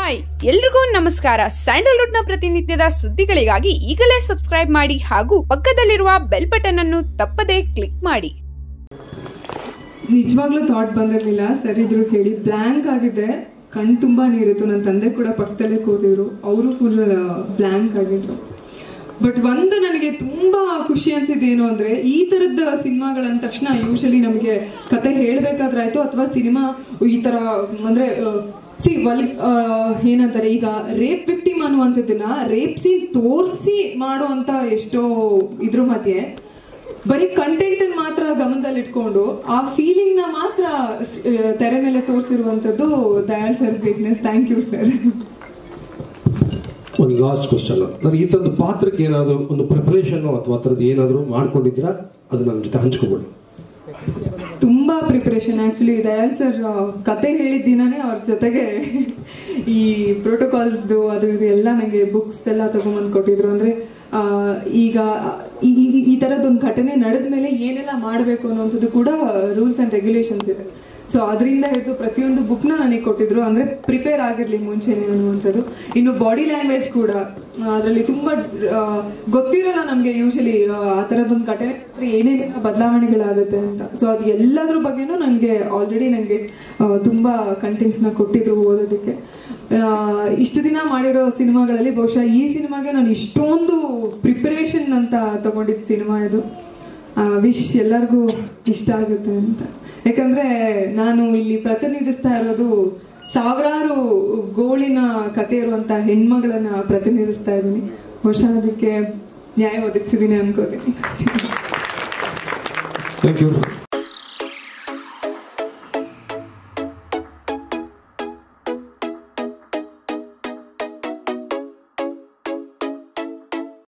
hi ಎಲ್ರಿಗೂ ನಮಸ್ಕಾರ Sandalwood ನ ಪ್ರತಿನಿತ್ಯದ ಸುದ್ದಿಗಳಿಗಾಗಿ ಈಗಲೇ ಸಬ್ಸ್ಕ್ರೈಬ್ ಮಾಡಿ ಹಾಗೂ ಪಕ್ಕದಲ್ಲಿರುವ ಬೆಲ್ ಬಟನ್ ಅನ್ನು ತಪ್ಪದೇ ಕ್ಲಿಕ್ ಮಾಡಿ ನಿಜವಾಗ್ಲೂ ಥಾಟ್ ಬಂದಿರಲಿಲ್ಲ ಸರ್ ಇದ್ರು ಕೇಳಿ ಬ್ಲ್ಯಾಂಕ್ ಆಗಿದೆ ಕಣ್ ತುಂಬಾ ನೀರಿತ್ತು ನನ್ನ ತಂದೆ ಕೂಡ ಪಕ್ಕದಲ್ಲೇ ಕೂತಿದ್ರು ಅವರು ಫುಲ್ ಬ್ಲ್ಯಾಂಕ್ ಆಗಿದ್ರು ಬಟ್ ಒಂದು ನನಗೆ ತುಂಬಾ ಖುಷಿ ಅನ್ಸಿದ್ದೇನು ಅಂದ್ರೆ ಈ ತರದ ಸಿನಿಮಾಗಳಂದ ತಕ್ಷಣ ಯೂಶಲಿ ನಮಗೆ ಕತೆ ಹೇಳ್ಬೇಕಾದ್ರಾಯ್ತು ಅಥವಾ ಸಿನಿಮಾ ಈ ತರ ಅಂದ್ರೆ ಸಿ ವಲ್ ಆ, ಏನಂತಾರೆ ಈಗ ರೇಪ್ ವಿಕ್ಟಿಮ್ ಅನ್ನುವಂಥದ್ದನ್ನ ರೇಪ್ ಸೀನ್ ತೋರಿಸಿ ಮಾಡುವಂತ ಎಷ್ಟೋ ಇದ್ರ ಮಧ್ಯೆ ಬರೀ ಕಂಟೆಂಟ್ ಮಾತ್ರ ಗಮನದಲ್ಲಿ ಇಟ್ಕೊಂಡು ಆ ಫೀಲಿಂಗ್ ನ ಮಾತ್ರ ಸ್- ಆ, ತೆರೆ ಮೇಲೆ ತೋರಿಸಿರುವಂತದ್ದು Dayal sir greatness thank you sir ಒಂದು ಲಾಸ್ಟ್ ಕ್ವಶನ್ ನಾನು ಈ ಥರದ್ದು ಪಾತ್ರಕ್ಕೆ ಏನಾದರೂ ಒಂದು ಪ್ರಿಪರೇಷನ್ ಅಥವಾ ಆ ಥರದ್ದು ಏನಾದರೂ ಮಾಡ್ಕೊಂಡಿದ್ದೀರಾ ಅದು ನನ್ನ ಜೊತೆ ಹಂಚ್ಕೊಬೇಡಿ ತುಂಬಾ ಪ್ರಿಪರೇಷನ್ ಆಕ್ಚುಲಿ ದಯಾಳ್ ಸರ್ ಕತೆ ಹೇಳಿದ ದಿನಾನೇ ಅವ್ರ ಜೊತೆಗೆ ಈ ಪ್ರೋಟೋಕಾಲ್ಸ್ದು ಅದು ಇದು ಎಲ್ಲ ನನಗೆ ಬುಕ್ಸ್ ಎಲ್ಲ ತಗೊಂಬಂದು ಕೊಟ್ಟಿದ್ರು ಅಂದ್ರೆ ಆ, ಈಗ ಈ- ಈ- ಈ ತರದೊಂದು ಘಟನೆ ನಡೆದ ಮೇಲೆ ಏನೆಲ್ಲ ಮಾಡಬೇಕು ಅನ್ನೋಂಥದ್ದು ಕೂಡ ರೂಲ್ಸ್ ಅಂಡ್ ರೆಗ್ಯುಲೇಷನ್ಸ್ ಇದೆ ಸೊ ಅದರಿಂದ ಹಿಡಿದು ಪ್ರತಿಯೊಂದು ಬುಕ್ನ ನನಗೆ ಕೊಟ್ಟಿದ್ರು ಅಂದ್ರೆ ಪ್ರಿಪೇರ್ ಆಗಿರ್ಲಿ ಮುಂಚೆನೆ ಅನ್ನುವಂಥದ್ದು ಇನ್ನು ಬಾಡಿ ಲ್ಯಾಂಗ್ವೇಜ್ ಕೂಡ ಅದರಲ್ಲಿ ತುಂಬಾ ಆ, ಗೊತ್ತಿರಲ್ಲ ನಮಗೆ ಯೂಶಲಿ ಆ ಥರದೊಂದು ಘಟನೆ ಆದ್ರೆ ಏನೇನೆಲ್ಲ ಬದಲಾವಣೆಗಳಾಗುತ್ತೆ ಅಂತ ಸೊ ಅದು ಎಲ್ಲದ್ರ ಬಗ್ಗೆನೂ ನನಗೆ ಆಲ್ರೆಡಿ ನನಗೆ ತುಂಬಾ ಕಂಟೆಂಟ್ಸ್ ನ ಕೊಟ್ಟಿದ್ರು ಓದೋದಕ್ಕೆ ಆ, ಇಷ್ಟು ದಿನ ಮಾಡಿರೋ ಸಿನಿಮಾಗಳಲ್ಲಿ ಬಹುಶಃ ಈ ಸಿನಿಮಾಗೆ ನಾನು ಇಷ್ಟೊಂದು ಪ್ರಿಪರೇಷನ್ ಅಂತ ತಗೊಂಡಿದ್ದ ಸಿನಿಮಾ ಇದು ವಿಶ್ ಎಲ್ಲರಿಗೂ ಇಷ್ಟ ಆಗುತ್ತೆ ಅಂತ ಯಾಕಂದ್ರೆ ನಾನು ಇಲ್ಲಿ ಪ್ರತಿನಿಧಿಸ್ತಾ ಇರೋದು ಸಾವಿರಾರು ಗೋಳಿನ ಕತೆ ಇರುವಂತ ಹೆಣ್ಮಗಳನ್ನ ಪ್ರತಿನಿಧಿಸ್ತಾ ಇದ್ದೀನಿ ಬಹುಶಃ ಅದಕ್ಕೆ ನ್ಯಾಯ ಒದಗಿಸಿದ್ದೀನಿ ಅನ್ಕೋತೀನಿ ಥ್ಯಾಂಕ್ ಯು